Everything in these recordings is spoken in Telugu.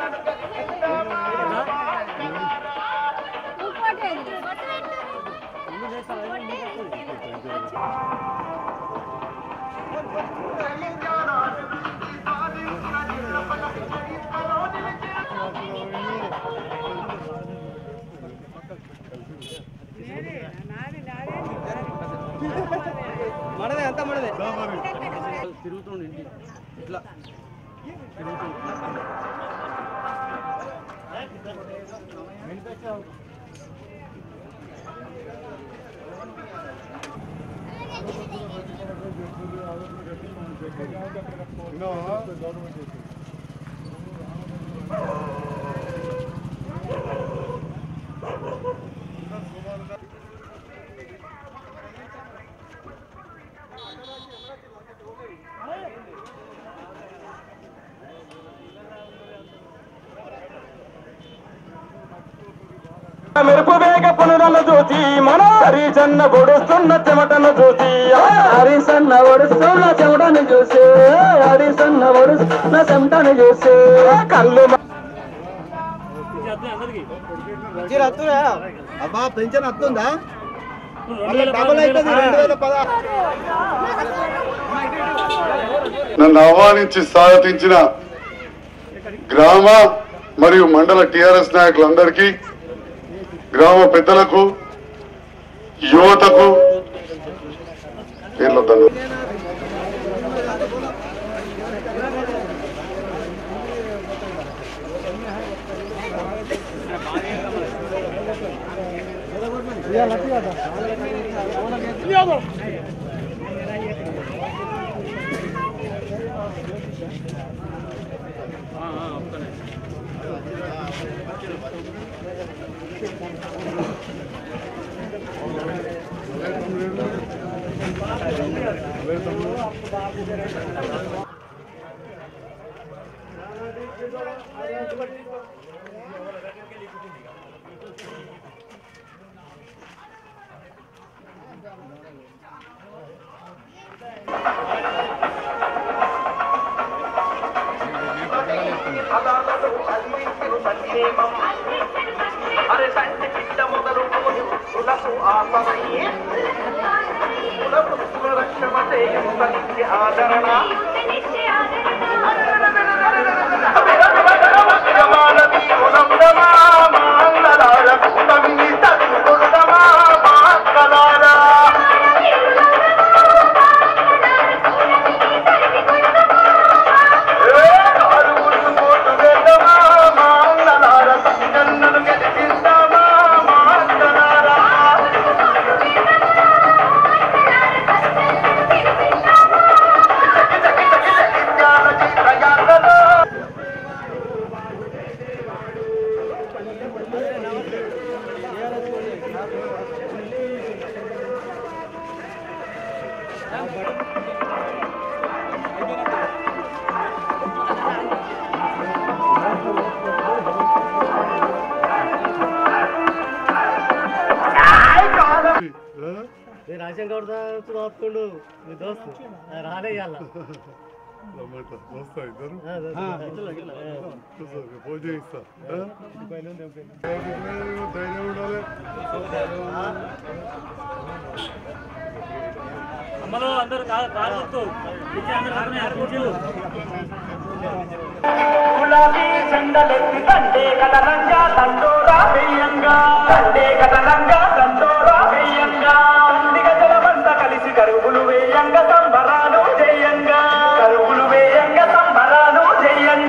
మనదే అంతా మనదే తిరుగుతుండు ఇంటి ఇట్లా మెరుపు వేగ పనులను చూసి మన హరిచన్న పొడుస్తున్న చెమటను చూసి హరిసన్న ఒడుస్తున్న చెమటను చూసి హరిసన్న ఒడుస్తున్న చెమటను చూసి కళ్ళు అబ్బా పెన్షన్ వస్తుందా డబుల్ అవుతుంది రెండు వేల పదహారు నన్ను ఆహ్వానించి స్వాగతించిన గ్రామ మరియు మండల టిఆర్ఎస్ నాయకులందరికీ గ్రామ పెద్దలకు యువతకు పేర్లొద్దాను అరే సంటి పిట్ట మొదలు కులకు ఆపమయ్యే కులకు సురక్షమ చేయుత నిత్య ఆదరణ మానవీ ఉదమా మాంగళాల కుటమి తదుదమా మాంగళాల అరుగురు కోటు వేదమా మాంగళాల జన్నను గెలిపిస్తామా మాంగళాల రాజన్ గౌడ్ వస్తుండు మీ దోస్తు రాలే ఇవాళ పూజ చేయిస్తా ధైర్యం ఉండాలి అమ్మలో అందరూ కాదు కాదు అందరూ గులాబీ చెండలెత్తి తండే కదనంగా తండోరా వెయ్యంగా తండే కదనంగా తండోరా వెయ్యంగా తండిగ జలమంతా కలిసి కరుగులు వేయంగా సంబరాలు చేయంగా కరుగులు వేయంగా సంబరాలు చేయంగా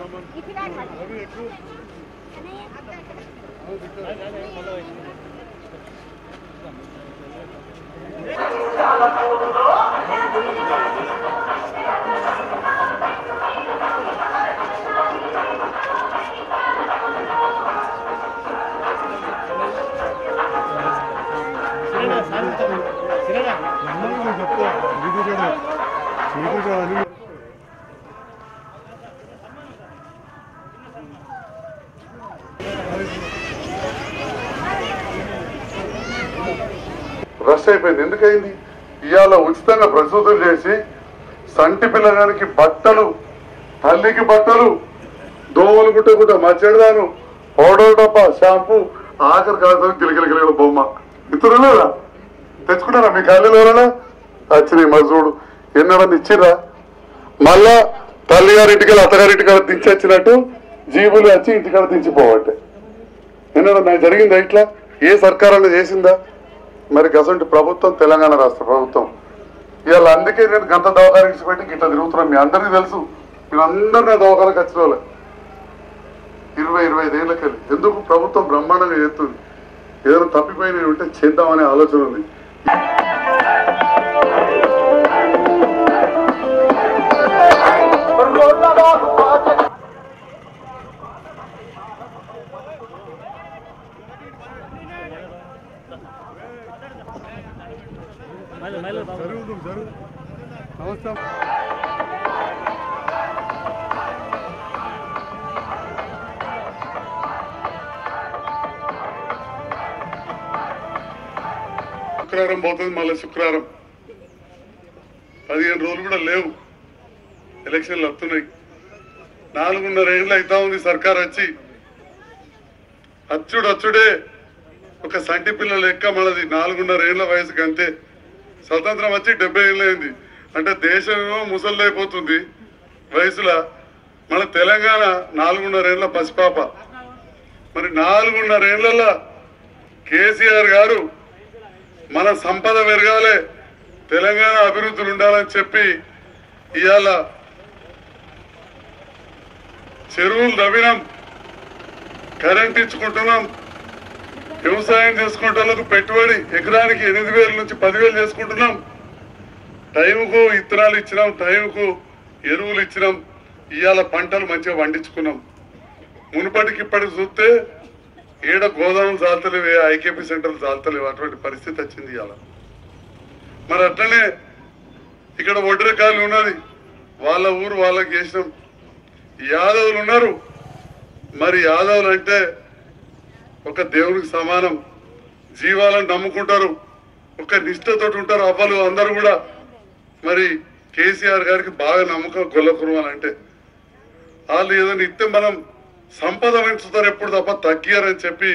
రష్ అయిపోయింది ఎందుకైంది ఇవాళ ఉచితంగా ప్రసూతులు చేసి సంటి పిల్లగానికి బట్టలు తల్లికి బట్టలు దోమలు కుట్టకుండా మచ్చడిదాను పౌడర్ డబ్బా షాంపూ ఆఖరి కాదు గిలగిల గిలగిల బొమ్మ ఇతరులేదా తెచ్చుకున్నారా మీ ఖాళీలో ఎవరైనా వచ్చినాయి మజూడు ఎన్నడన్నా ఇచ్చిర్రా మళ్ళా తల్లిగారి ఇంటికి అత్తగారి ఇంటికి దించి వచ్చినట్టు జీబులు వచ్చి ఇంటికాడ దించిపోవట్టే ఎన్నడన్నా జరిగిందా ఇట్లా ఏ సర్కార్ అన్న చేసిందా మరి గసంటి ప్రభుత్వం తెలంగాణ రాష్ట్ర ప్రభుత్వం ఇవాళ అందుకే నేను గంత దవాఖానకి పెట్టి ఇట్లా తిరుగుతున్నాం మీ అందరికీ తెలుసు మీరు అందరు నా దవాఖానకి వచ్చిన వాళ్ళే ఇరవై ఇరవై ఐదు ఏళ్ళకి వెళ్ళి ఎందుకు ప్రభుత్వం బ్రహ్మాండంగా చేస్తుంది ఏదైనా తప్పిపోయినవి ఉంటే చేద్దామనే ఆలోచన ఉంది మళ్ళీ మళ్ళీ బాబు. నమస్తే శుక్రవారం పోతుంది మళ్ళీ శుక్రవారం పదిహేను రోజులు కూడా లేవు ఎలక్షన్లు వస్తున్నాయి నాలుగున్నర ఏళ్ళు అవుతా ఉంది సర్కార్ వచ్చి అచ్చుడు అచ్చుడే ఒక సంటి పిల్లల లెక్క మనది నాలుగున్నర ఏళ్ల వయసుకి అంతే స్వతంత్రం వచ్చి డెబ్బై ఏళ్ళు అయింది అంటే దేశమేమో ముసలిదైపోతుంది వయసులో మన తెలంగాణ నాలుగున్నర ఏళ్ల పసిపాప మరి నాలుగున్నర ఏళ్లలో కేసీఆర్ గారు మన సంపద పెరగాలి తెలంగాణ అభివృద్ధులు ఉండాలని చెప్పి ఇవాళ చెరువులు తవ్వినాం కరెంట్ ఇచ్చుకుంటున్నాం వ్యవసాయం చేసుకుంటే పెట్టుబడి ఎకరానికి ఎనిమిది వేల నుంచి పదివేలు చేసుకుంటున్నాం టైంకు ఇత్తనాలు ఇచ్చినాం టైంకు ఎరువులు ఇచ్చినాం ఇవాళ పంటలు మంచిగా పండించుకున్నాం మునుపటికి ఇప్పటికి చూస్తే ఏడ గోదాములు చాలతలేవు ఐకేపీ సెంటర్లు చాలతలేవు అటువంటి పరిస్థితి వచ్చింది ఇవాళ మరి అట్లనే ఇక్కడ ఒడ్రకాయలు ఉన్నది వాళ్ళ ఊరు వాళ్ళకి చేసినాం యాదవులు ఉన్నారు మరి యాదవులు అంటే ఒక దేవునికి సమానం జీవాలను నమ్ముకుంటారు ఒక నిష్ఠతోటి ఉంటారు అవ్వలు అందరూ కూడా మరి కేసీఆర్ గారికి బాగా నమ్మకం గొల్ల కురుమలు అంటే వాళ్ళు ఏదైనా ఇస్తే మనం సంపద పెంచుతారు ఎప్పుడు తప్ప తగ్గియారని చెప్పి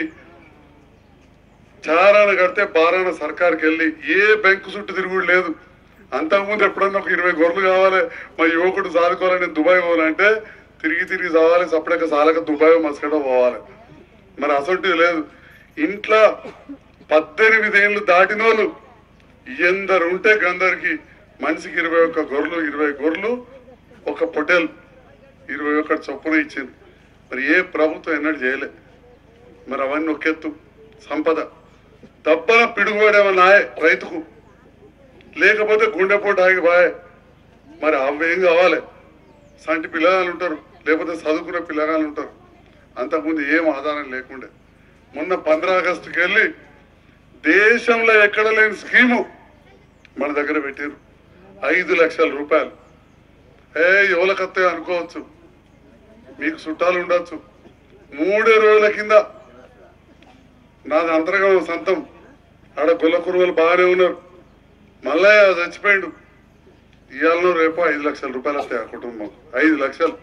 చారాన కడితే బారాన సర్కార్కి వెళ్ళి ఏ బ్యాంకు చుట్టూ తిరుగుడు లేదు అంతకుముందు ఎప్పుడన్నా ఒక ఇరవై గొర్రెలు కావాలి మా యువకుడు సాదుకోవాలని దుబాయ్ పోవాలంటే తిరిగి తిరిగి చావాలి సపరేట్గా సాలక దుబాయ్ మస్కట పోవాలి మరి అసొంటిది లేదు ఇంట్లో పద్దెనిమిది ఏళ్ళు దాటిన వాళ్ళు ఎందరు ఉంటే గందరికి మనిషికి ఇరవై ఒక్క గొర్రెలు ఇరవై గొర్రెలు ఒక పొటేల్ ఇరవై ఒకటి చొప్పున ఇచ్చింది మరి ఏ ప్రభుత్వం ఎన్నడూ చేయలే మరి అవన్నీ ఒకెత్తు సంపద దబ్బన పిడుగుపడేమన్నా రైతుకు లేకపోతే గుండెపోటు ఆగి బాయ్ మరి అవేం కావాలి సంటి పిల్లగాళ్ళు ఉంటారు లేకపోతే చదువుకున్న పిల్లగాళ్ళు ఉంటారు అంతకుముందు ఏం ఆధారం లేకుండే మొన్న పంద్ర ఆగస్టుకి వెళ్ళి దేశంలో ఎక్కడ లేని స్కీము మన దగ్గర పెట్టారు ఐదు లక్షల రూపాయలు ఏ ఎవరికత్తే అనుకోవచ్చు మీకు చుట్టాలు ఉండొచ్చు మూడే రోజుల కింద నాది అంతర్గం సొంతం ఆడ గొల్ల కురువలు బాగానే ఉన్నారు మల్లయ్య చచ్చిపోయిండు ఇవాళ రేపు ఐదు లక్షల రూపాయలు వస్తాయి ఆ కుటుంబం ఐదు లక్షలు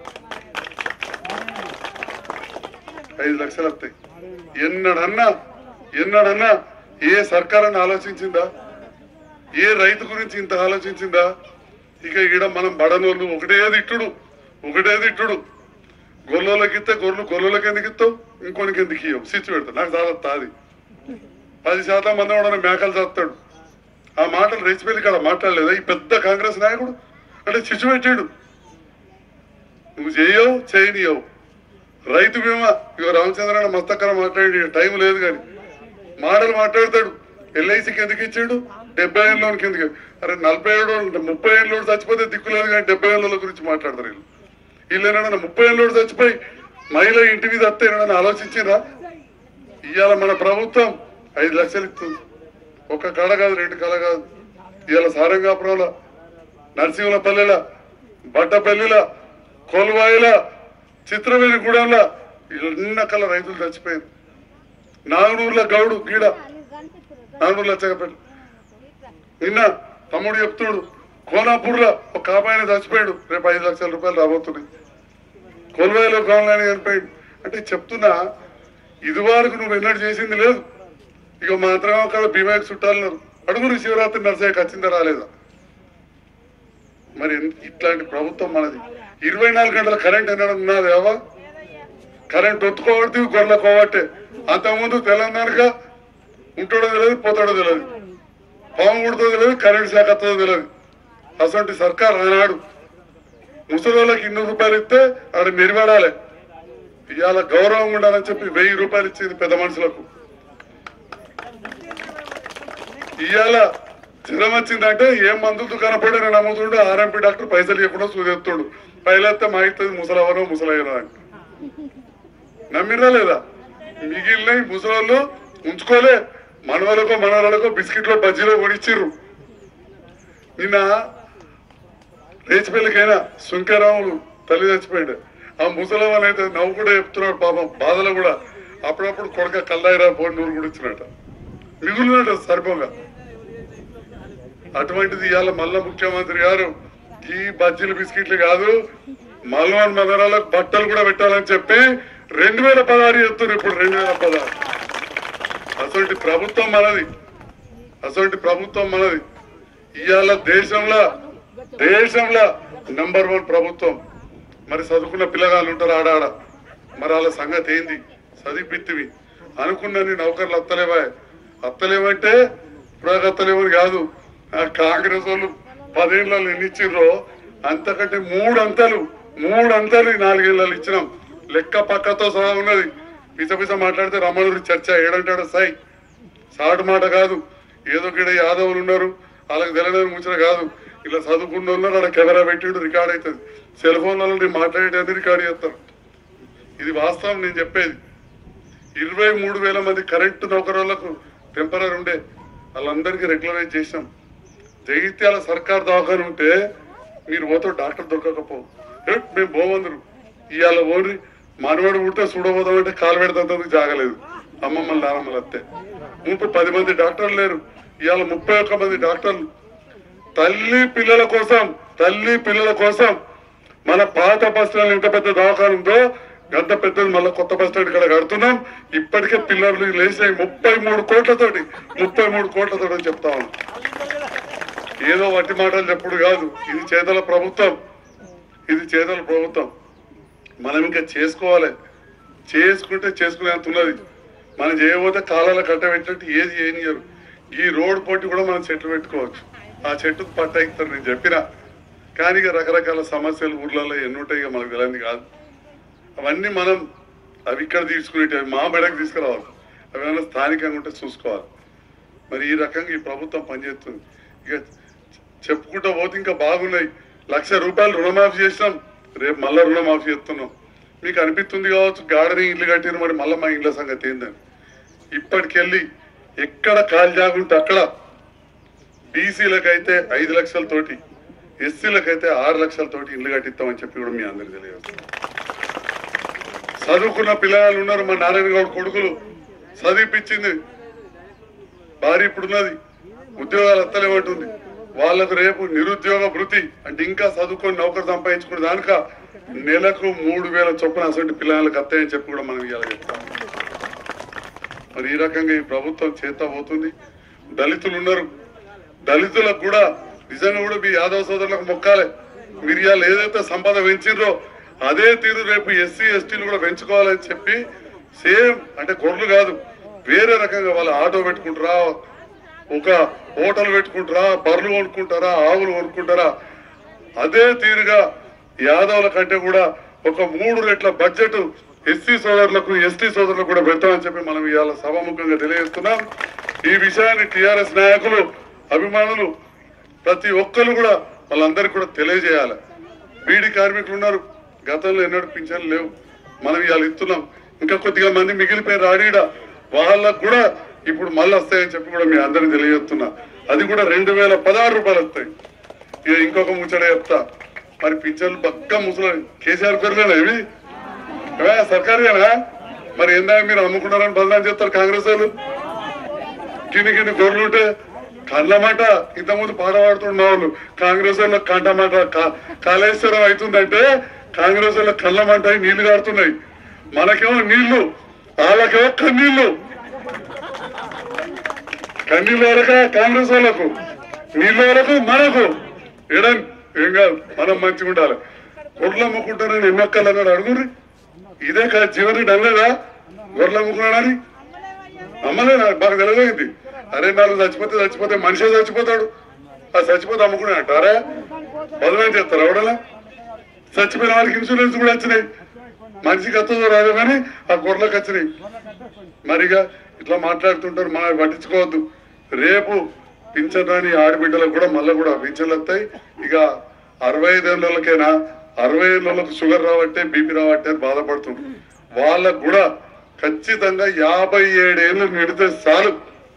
ఐదు లక్షలు వస్తాయి ఎన్నడన్నా ఎన్నడన్నా ఏ సర్కార్ అని ఆలోచించిందా ఏ రైతు గురించి ఇంత ఆలోచించిందా ఇక ఈడ మనం బడనోళ్ళు ఒకటే తిట్టుడు ఒకటే తిట్టుడు గొర్రెలకి ఇస్తే గొర్రెలు గొర్రెలకి ఎందుకు ఇస్తావు ఇంకోనికి ఎందుకు ఇవ్వవు స్విచ్ పెడతా నాకు చాలా తాది పది శాతం మంది కూడా మేకలు చేస్తాడు ఆ మాటలు రెచ్చిపోయి ఇక్కడ మాట్లాడలేదా ఈ పెద్ద కాంగ్రెస్ నాయకుడు అంటే చిచ్చు పెట్టాడు నువ్వు చేయవు చేయనియవు రైతు బీమా ఇక రామచంద్రన్న మస్తకర మాట్లాడి టైం లేదు కానీ మాటలు మాట్లాడతాడు ఎల్ఐసికి ఎందుకు ఇచ్చాడు డెబ్బై ఏళ్ళలోనికి ఎందుకు అరే నలభై ఏడు ముప్పై ఏళ్ళు చచ్చిపోతే దిక్కు లేదు కానీ డెబ్బై ఏళ్ళ గురించి మాట్లాడతారు వీళ్ళు వీళ్ళు ఏమన్నా ముప్పై ఏళ్ళు చచ్చిపోయి మహిళ ఇంటి మీద వస్తే ఏమన్నా ఆలోచించిందా ఇవాళ మన ప్రభుత్వం ఐదు లక్షలు ఇస్తుంది ఒక కళ కాదు రెండు కళ కాదు ఇవాళ సారంగాపురంలో నరసింహులపల్లిల బట్టపల్లిల కొలువాయిల చిత్రవేణి గూడెంలో ఇన్న కల రైతులు చచ్చిపోయారు నాగనూరుల గౌడు గీడ నాగనూరులో చెగపల్లి నిన్న తమ్ముడు చెప్తుడు కోనాపూర్లో ఒక కాపాయన చచ్చిపోయాడు రేపు ఐదు లక్షల రూపాయలు రాబోతున్నాయి కొలువాయిలో కావాలని చనిపోయింది అంటే చెప్తున్నా ఇది వరకు నువ్వు ఎన్నడూ చేసింది లేదు ఇక మాత్రం అక్కడ భీమాకి చుట్టాలు అడుగురు శివరాత్రి నరసయ్యకి వచ్చిందా రాలేదా మరి ఎన్- ఇట్లాంటి ప్రభుత్వం మనది ఇరవై నాలుగు గంటల కరెంట్ ఎన్నడం ఉన్నది అవా కరెంట్ ఒత్తుకోబడితే గొర్రెల కోవట్టే అంతకుముందు తెలంగాణగా ఉంటాడో తెలియదు పోతాడో తెలియదు పాము కుడుతో తెలియదు కరెంట్ శాఖ వస్తుందో తెలియదు అసలు సర్కార్ ఆనాడు ముసలోళ్ళకి ఇన్ని రూపాయలు ఇస్తే ఆడ మెరిపడాలి ఇవాళ గౌరవం ఉండాలని చెప్పి వెయ్యి రూపాయలు ఇచ్చింది పెద్ద మనుషులకు ఇవాళ జ్వరం వచ్చిందంటే ఏం మందులతో కనపడి నేను అమ్ముతుండే ఆర్ఎంపీ డాక్టర్ పైసలు ఇవ్వకుండా సూదెత్తుడు పైలెత్తే మా ఇస్తుంది ముసలవనో ముసలయ్యనో అని నమ్మిరా లేదా మిగిలిన ఈ ముసలోళ్ళు ఉంచుకోలే మనవలకో మనవరాలకో బిస్కెట్లో బజ్జీలో కొనిచ్చిర్రు నిన్న రేచిపల్లికైనా సుంకరాములు తల్లి చచ్చిపోయాడు ఆ ముసలవన్ అయితే నవ్వు కూడా చెప్తున్నాడు పాపం బాధలో కూడా అప్పుడప్పుడు కొడక కల్లాయిరా పోయి నూరు కూడా ఇచ్చినట్ట మిగులునట సరిపోగా అటువంటిది ఇవాళ మళ్ళా ముఖ్యమంత్రి గారు ఈ బజ్జీలు బిస్కెట్లు కాదు మల్వాన్ మదరాలకు బట్టలు కూడా పెట్టాలని చెప్పి రెండు వేల పదహారు చెప్తున్నారు ఇప్పుడు రెండు వేల పదహారు అసలు ప్రభుత్వం మనది అసలు ప్రభుత్వం మనది ఇవాళ దేశంలో దేశంలో నంబర్ వన్ ప్రభుత్వం మరి చదువుకున్న పిల్లగాళ్ళు ఉంటారు ఆడాడ మరి వాళ్ళ సంగతి ఏంది చదివిపిత్తివి అనుకున్నని నౌకర్లు అత్తలేవా అత్తలేవంటే ఇప్పుడు అత్తలేవని కాదు ఆ కాంగ్రెస్ వాళ్ళు పదేళ్ళలో ఎన్ని ఇచ్చిర్రో అంతకంటే మూడు అంతలు మూడు అంతలు ఈ నాలుగేళ్ళు ఇచ్చినాం లెక్క పక్కతో సహా ఉన్నది పిస పిస మాట్లాడితే రమణుడి చర్చ ఏడంటాడు సాయి సాటు మాట కాదు ఏదో గిడ యాదవులు ఉన్నారు వాళ్ళకి తెలియని ముచ్చట కాదు ఇలా చదువుకున్న ఉన్నారు అక్కడ కెమెరా పెట్టిండు రికార్డ్ అవుతుంది సెల్ ఫోన్లలో నేను మాట్లాడేది రికార్డ్ చేస్తారు ఇది వాస్తవం నేను చెప్పేది ఇరవై మూడు వేల మంది కరెంటు నౌకరులకు టెంపరీ ఉండే వాళ్ళందరికీ రెగ్యులరైజ్ చేసాం జగిత్యాల సర్కార్ దవాఖాన ఉంటే మీరు పోతే డాక్టర్ దొరకకపో ఏ, మేము పోమందరు ఇవాళ ఓన్రి మనవాడు పుడితే చూడబోదామంటే కాలు పెడతందుకు జాగలేదు అమ్మమ్మలు నానమ్మలు అత్తే ముప్పై పది మంది డాక్టర్లు లేరు ఇవాళ ముప్పై ఒక్క మంది డాక్టర్లు తల్లి పిల్లల కోసం తల్లి పిల్లల కోసం మన పాత బస్ స్టాండ్ ఎంత పెద్ద దవాఖాన ఉందో ఎంత పెద్దది మళ్ళీ కొత్త బస్ స్టాండ్ ఇక్కడ కడుతున్నాం ఇప్పటికే పిల్లలు లేచినాయి ముప్పై మూడు కోట్లతోటి ముప్పై మూడు కోట్లతోటి అని చెప్తా ఉన్నాం ఏదో వట్టి మాటలు చెప్పుడు కాదు ఇది చేతల ప్రభుత్వం ఇది చేతల ప్రభుత్వం మనం ఇంకా చేసుకోవాలి చేసుకుంటే చేసుకునేంత ఉన్నది మనం చేయబోతే కాలాల కట్ట పెట్టినట్టు ఏది చేయనియరు ఈ రోడ్ పోటీ కూడా మనం చెట్లు పెట్టుకోవచ్చు ఆ చెట్టు పట్ట ఇస్తారు నేను చెప్పిన కానీ ఇక రకరకాల సమస్యలు ఊర్లలో ఎన్ని ఉంటాయి ఇక మనకు తెలియదు కాదు అవన్నీ మనం అవి ఇక్కడ తీసుకునేవి మా మెడకు తీసుకురావాలి అవి ఏమైనా స్థానికంగా ఉంటే చూసుకోవాలి మరి ఈ రకంగా ఈ ప్రభుత్వం పనిచేస్తుంది ఇక చెప్పుకుంటూ పోతే ఇంకా బాగున్నాయి లక్ష రూపాయలు రుణమాఫీ చేసినాం రేపు మళ్ళా రుణమాఫీ చేస్తున్నాం మీకు అనిపిస్తుంది కావచ్చు గార్డెనింగ్ ఇల్లు కట్టిన మరి మళ్ళీ మా ఇళ్ళ సంగతి ఏందని ఇప్పటికెళ్ళి ఎక్కడ కాలు జాగుంటే అక్కడ బీసీలకైతే ఐదు లక్షలతోటి ఎస్సీలకైతే ఆరు లక్షలతోటి ఇల్లు కట్టిస్తామని చెప్పి కూడా మీ అందరికి తెలియదు చదువుకున్న పిల్లలు ఉన్నారు మా నారాయణ గౌడ్ కొడుకులు చదివిపించింది భార్య ఇప్పుడున్నది ఉద్యోగాలు ఎత్తలేమంటుంది వాళ్ళకు రేపు నిరుద్యోగ భృతి అంటే ఇంకా చదువుకొని నౌకరు సంపాదించుకునే దానిక నెలకు మూడు వేల చొప్పున అసలు పిల్లలకు అత్తాయని చెప్పి కూడా మనం ఇవాళ చెప్తాం మరి ఈ రకంగా ఈ ప్రభుత్వం చేత పోతుంది దళితులు ఉన్నారు దళితులకు కూడా నిజంగా కూడా మీ యాదవ సోదరులకు మొక్కాలి మీరు ఇవాళ ఏదైతే సంపద పెంచిండ్రో అదే తీరు రేపు ఎస్సీ ఎస్టీలు కూడా పెంచుకోవాలని చెప్పి సేమ్ అంటే గొర్రెలు కాదు వేరే రకంగా వాళ్ళు ఆటో పెట్టుకుంటారా ఒక హోటల్ పెట్టుకుంటారా బర్రెలు కొనుక్కుంటారా ఆవులు కొనుక్కుంటారా అదే తీరుగా యాదవుల కంటే కూడా ఒక మూడు రెట్ల బడ్జెట్ ఎస్సీ సోదరులకు ఎస్టీ సోదరులకు కూడా పెడతామని చెప్పి మనం ఇవాళ సభాముఖంగా తెలియజేస్తున్నాం ఈ విషయాన్ని టిఆర్ఎస్ నాయకులు అభిమానులు ప్రతి ఒక్కరు కూడా వాళ్ళందరికీ కూడా తెలియజేయాలి బీడీ కార్మికులు ఉన్నారు గతంలో ఎన్నడూ పింఛన్లు లేవు మనం ఇవాళ ఇస్తున్నాం ఇంకా కొద్దిగా మంది మిగిలిపోయిన రాడీడ వాళ్ళకు కూడా ఇప్పుడు మళ్ళీ వస్తాయని చెప్పి కూడా మీ అందరికి తెలియజేస్తున్నా అది కూడా రెండు వేల పదహారు రూపాయలు వస్తాయి ఇక ఇంకొక ముచ్చట చెప్తా మరి పింఛన్లు పక్క ముసలి కేసీఆర్ పేర్లేనా ఇవి ఏమే, సర్కారీయేనా మరి ఏందా మీరు అమ్ముకున్నారని బదనాలు చెప్తారు కాంగ్రెస్ వాళ్ళు కింది కింది గొర్రెలు ఉంటే కళ్ళమాట ఇంతకుముందు పాట పాడుతున్న వాళ్ళు కాంగ్రెస్ వాళ్ళు కంటమాట కా- కాళేశ్వరం అవుతుందంటే కాంగ్రెస్ వాళ్ళ కళ్ళమంటాయి నీళ్లు కారుతున్నాయి మనకేమో నీళ్లు వాళ్ళకేమో కన్నీళ్లు కన్నీళ్ళు వరక కాంగ్రెస్ వాళ్ళకు నీళ్ళు వరకు మనకు ఎడం ఏం కాదు మనం మంచిగా ఉండాలి గొడ్లు అమ్ముకుంటారని ఎన్నొక్కలు అన్నాడు అడుగురి ఇదే కాదు జీవన్ అనలేదా గొర్రెలు అమ్ముకున్నాడని అమ్మలేదా బాగా తెలియదు అరే నాలుగు చచ్చిపోతే చచ్చిపోతే మనిషే చచ్చిపోతాడు ఆ చచ్చిపోతే అమ్ముకునే అంటారా బదులని చేస్తారు ఎవడలా చచ్చిపోయిన వాడికి ఇన్సూరెన్స్ కూడా వచ్చినాయి మనిషికి వస్తుందో రాదు కానీ ఆ గొర్రెలకు వచ్చినాయి మరిగా ఇట్లా మాట్లాడుతుంటారు మనం పట్టించుకోవద్దు రేపు పింఛన్ రాని ఆడబిడ్డలకు కూడా మళ్ళీ కూడా పింఛన్లు వస్తాయి ఇక అరవై ఐదేళ్ళకైనా అరవై ఏళ్ళకు షుగర్ రావట్టే బీపీ రావట్టే అని బాధపడుతుంది వాళ్ళకు కూడా ఖచ్చితంగా యాభై ఏడేళ్ళు నిడితే చాలు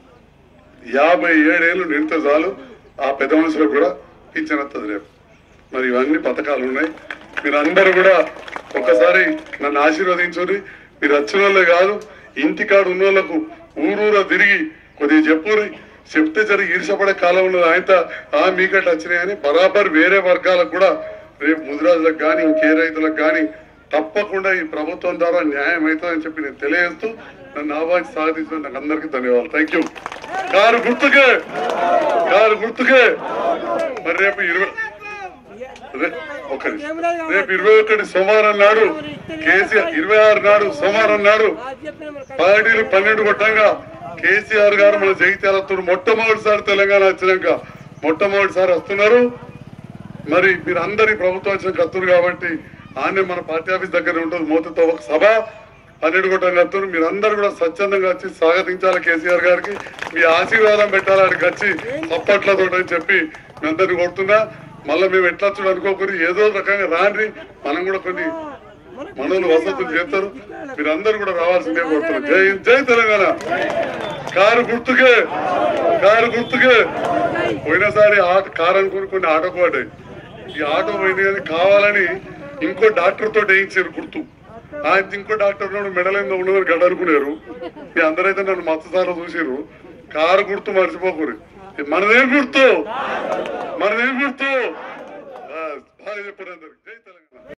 యాభై ఏడేళ్ళు నిడితే చాలు ఆ పెద్ద మనుషులకు కూడా పింఛన్ వస్తుంది రేపు మరి ఇవన్నీ పథకాలు ఉన్నాయి మీరు అందరూ కూడా ఒక్కసారి నన్ను ఆశీర్వదించుని మీరు వచ్చిన వాళ్ళే కాదు ఇంటికాడు ఉన్న వాళ్ళకు ఊరూరా తిరిగి కొద్దిగా చెప్పురి చెప్తే జరిగి ఈర్షపడే కాలం ఉన్నది ఆయన ఆ మీకట్ వచ్చినాయని బరాబర్ వేరే వర్గాలకు కూడా రేపు ముదిరాజులకు కానీ ఇంకే రైతులకు కానీ తప్పకుండా ఈ ప్రభుత్వం ద్వారా న్యాయం అవుతుందని చెప్పి నేను తెలియజేస్తూ నన్ను ఆహ్వానించి సాధించిన నాకు అందరికీ ధన్యవాదాలు థ్యాంక్ యూ కారు గుర్తుకే కారు గుర్తుకే మరి రేపు ఇరవై రే- ఒక్క నిమిషం. రేపు ఇరవై ఒకటి సోమవారం నాడు కేసీఆర్ ఇరవై ఆరు నాడు సోమవారం నాడు పార్టీలు పన్నెండు కొట్టంగా కేసీఆర్ గారు మన జగిత్యాల వస్తున్నారు మొట్టమొదటిసారి తెలంగాణ వచ్చినాక మొట్టమొదటిసారి వస్తున్నారు మరి మీరు అందరి ప్రభుత్వం వచ్చిన కత్తురు కాబట్టి ఆనే మన పార్టీ ఆఫీస్ దగ్గర ఉంటుంది మోతతో ఒక సభ పన్నెండు కొట్టం కత్తురు మీరు అందరు కూడా స్వచ్ఛందంగా వచ్చి స్వాగతించాలి కేసీఆర్ గారికి మీ ఆశీర్వాదం పెట్టాలి ఆడికి వచ్చి అప్పట్లతో అని చెప్పి మీ అందరిని కొడుతున్నా మళ్ళీ మేము ఎట్లా చూడ అనుకోకూరి ఏదో రకంగా రాండి మనం కూడా కొన్ని మనోళ్ళు వసతులు చేస్తారు మీరు అందరు కూడా రావాల్సిందే కోరుతున్నారు జై జై తెలంగాణ కారు గుర్తుకే కారు గుర్తుకే పోయినసారి ఆట కారు అనుకుని కొన్ని ఆటోకు పడ్డాయి ఈ ఆటో పోయింది కానీ కావాలని ఇంకో డాక్టర్ తోటి వేయించారు గుర్తు ఆయన ఇంకో డాక్టర్ ఉన్నాడు మెడలేందో ఉన్నదని గడ్డ అనుకున్నారు మీ అందరైతే నన్ను మత్స్యసార్లు చూసారు కారు గుర్తు మర్చిపోకూరు మనదేం గుర్తు మనదేం గుర్తు ఆ, బాగా చెప్పారు అందరికి జై తెలంగాణ